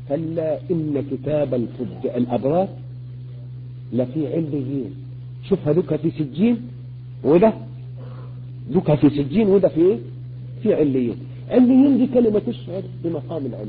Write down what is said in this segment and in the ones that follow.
كلا إن كتاب الفج... الأبرار لفي عليين شوف هذوك في سجين وده دوك في سجين وده في ايه في عليين عليين دي كلمة تشعر بمقام العلو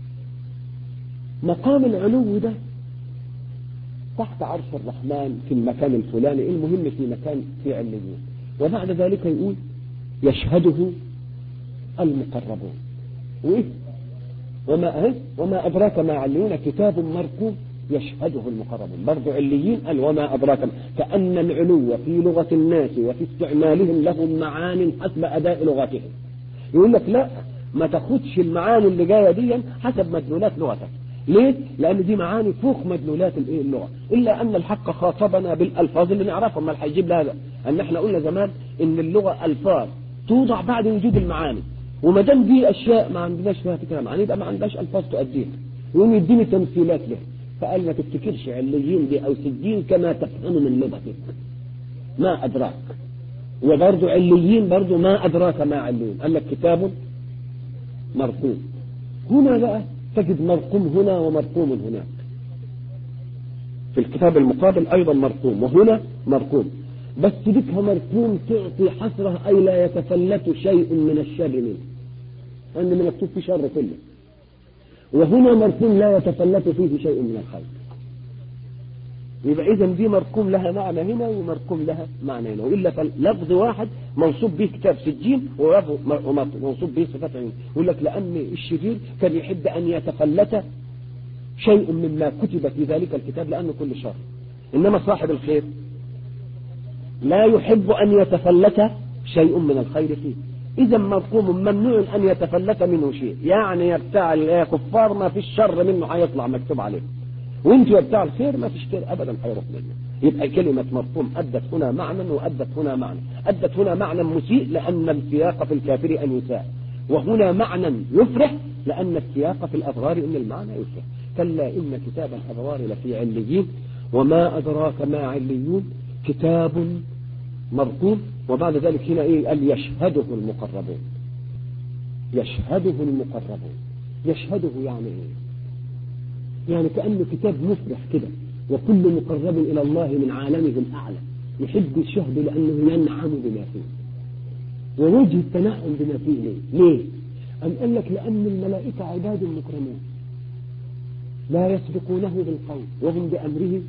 مقام العلو ده تحت عرش الرحمن في المكان الفلاني المهم في مكان في عليين وبعد ذلك يقول يشهده المقربون وإيه وما إيه؟ وما أدراك ما عليون كتاب مرقوم يشهده المقربون برضو عليين قال وما أدراك كأن العلو في لغة الناس وفي استعمالهم لهم معان حسب أداء لغتهم يقول لك لا ما تاخدش المعاني اللي جاية دي حسب مدلولات لغتك ليه؟ لأن دي معاني فوق مدلولات الايه اللغة إلا أن الحق خاطبنا بالألفاظ اللي نعرفها ما هيجيب لها ده أن احنا قلنا زمان إن اللغة ألفاظ توضع بعد وجود المعاني وما دام دي أشياء ما عندناش فيها فكرة معاني يبقى ما عندناش ألفاظ تؤديها يقوم يديني تمثيلات لها فقال ما تفتكرش عليين دي أو سجين كما تفهم من لغتك ما أدراك وبرضه عليين برضه ما أدراك ما عليين قال لك كتاب مرقوم هنا بقى تجد مرقوم هنا ومرقوم هناك في الكتاب المقابل أيضا مرقوم وهنا مرقوم بس بكها مرقوم تعطي حسرة أي لا يتفلت شيء من الشر منه أن من مكتوب في شر كله وهنا مرقوم لا يتفلت فيه شيء من الخير يبقى إذا دي مرقوم لها معنى هنا ومرقوم لها معنى هنا وإلا فلفظ واحد منصوب به كتاب سجين ومنصوب به صفات عين يقول لك لأن الشرير كان يحب أن يتفلت شيء مما كتب في ذلك الكتاب لأنه كل شر إنما صاحب الخير لا يحب أن يتفلت شيء من الخير فيه إذا مرقوم ممنوع أن يتفلت منه شيء يعني يا بتاع يا كفار ما فيش شر منه هيطلع مكتوب عليه وانت يا بتاع الخير ما فيش خير ابدا هيروح منه يبقى كلمة مرقوم أدت هنا معنى وأدت هنا معنى أدت هنا معنى مسيء لأن السياق في الكافر أن يساء وهنا معنى يفرح لأن السياق في الأبرار أن المعنى يفرح كلا إن كتاب الأبرار لفي عليين وما أدراك ما عليون كتاب مرقوم وبعد ذلك هنا إيه قال يشهده المقربون يشهده المقربون يشهده يعني إيه يعني كأنه كتاب مفرح كده وكل مقرب إلى الله من عالمه الأعلى يحب الشهد لأنه ينعم بما فيه ووجه التنعم بما فيه ليه؟ ليه؟ أم قال لك لأن الملائكة عباد مكرمون لا يسبقونه بالقول وهم بأمره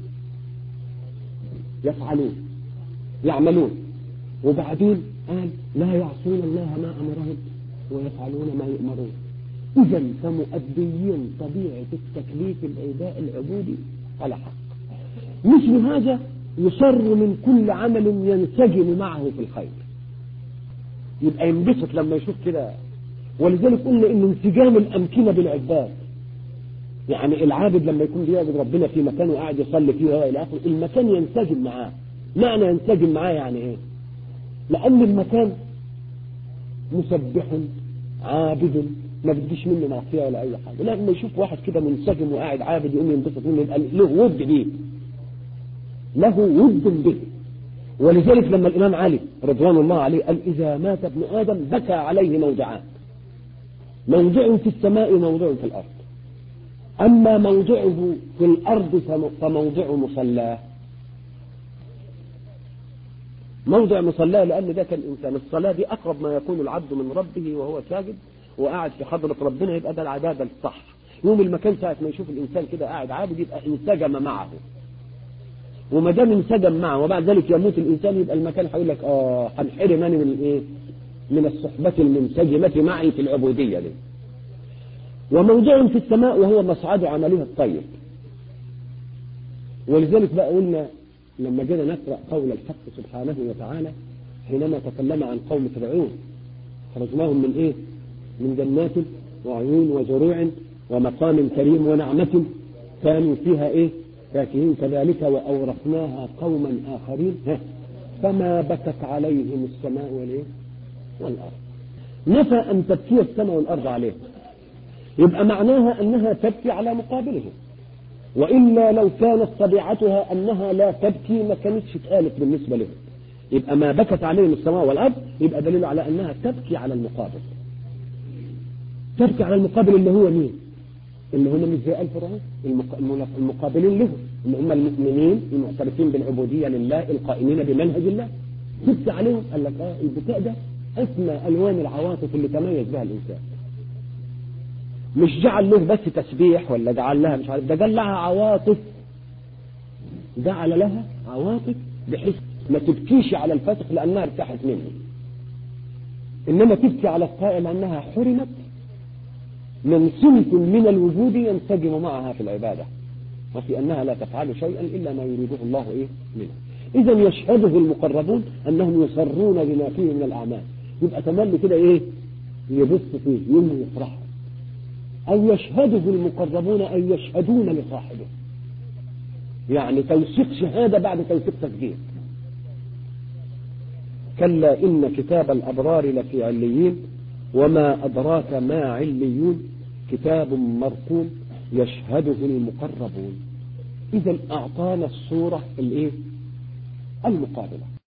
يفعلون يعملون وبعدين قال لا يعصون الله ما أمرهم ويفعلون ما يؤمرون إذا فمؤديين طبيعة التكليف العباء العبودي على حق مثل هذا يصر من كل عمل ينسجم معه في الخير يبقى ينبسط لما يشوف كده ولذلك قلنا ان انسجام الامكنه بالعباد يعني العابد لما يكون بيعبد ربنا في مكان وقاعد يصلي فيه والى اخره المكان ينسجم معاه معنى ينسجم معاه يعني ايه لان المكان مسبح عابد ما بديش منه معصيه ولا اي حاجه لما يشوف واحد كده منسجم وقاعد عابد يقوم ينبسط منه يبقى له ود بيه له ود به ولذلك لما الامام علي رضوان الله عليه قال اذا مات ابن ادم بكى عليه موضعان موضع في السماء وموضع في الارض اما موضعه في الارض فموضع مصلاه موضع مصلاه لان ده كان انسان الصلاه دي اقرب ما يكون العبد من ربه وهو ساجد وقاعد في حضرة ربنا يبقى ده العبادة الصح يوم المكان ساعة ما يشوف الإنسان كده قاعد عابد يبقى انسجم معه وما دام انسجم معه وبعد ذلك يموت الإنسان يبقى المكان هيقول لك آه هنحرم أنا من الإيه؟ من الصحبة المنسجمة معي في العبودية دي وموضع في السماء وهو مصعد عمله الطيب ولذلك بقى قلنا لما جينا نقرأ قول الحق سبحانه وتعالى حينما تكلم عن قوم فرعون خرجناهم من ايه من جنات وعيون وزروع ومقام كريم ونعمة كانوا فيها ايه فاكهين كذلك وأورثناها قوما آخرين فما بكت عليهم السماء والايه والأرض نفى أن تبكي السماء والأرض عليهم يبقى معناها أنها تبكي على مقابلهم وإلا لو كانت طبيعتها أنها لا تبكي ما كانتش اتقالت بالنسبة لهم يبقى ما بكت عليهم السماء والأرض يبقى دليل على أنها تبكي على المقابل تبكي على المقابل اللي هو مين اللي هم مش زي آل فرعون المقابلين له اللي هم المؤمنين المعترفين بالعبودية لله القائمين بمنهج الله جبت عليهم قال لك اه البكاء ده اسمى الوان العواطف اللي تميز بها الانسان مش جعل له بس تسبيح ولا جعل لها مش عارف ده جعل لها عواطف جعل لها عواطف بحيث ما تبكيش على الفاسق لانها ارتاحت منه انما تبكي على الطائع لانها حرمت من صنف من الوجود ينسجم معها في العبادة وفي أنها لا تفعل شيئا إلا ما يريده الله إيه منها إذا يشهده المقربون أنهم يصرون بما فيه من الأعمال يبقى تملي كده إيه يبص فيه يوم يفرح أو يشهده المقربون أي يشهدون لصاحبه يعني توثيق شهادة بعد توثيق تسجيل كلا إن كتاب الأبرار لفي عليين وما أدراك ما عليون كتاب مرقوم يشهده المقربون إذا أعطانا الصورة الإيه؟ المقابلة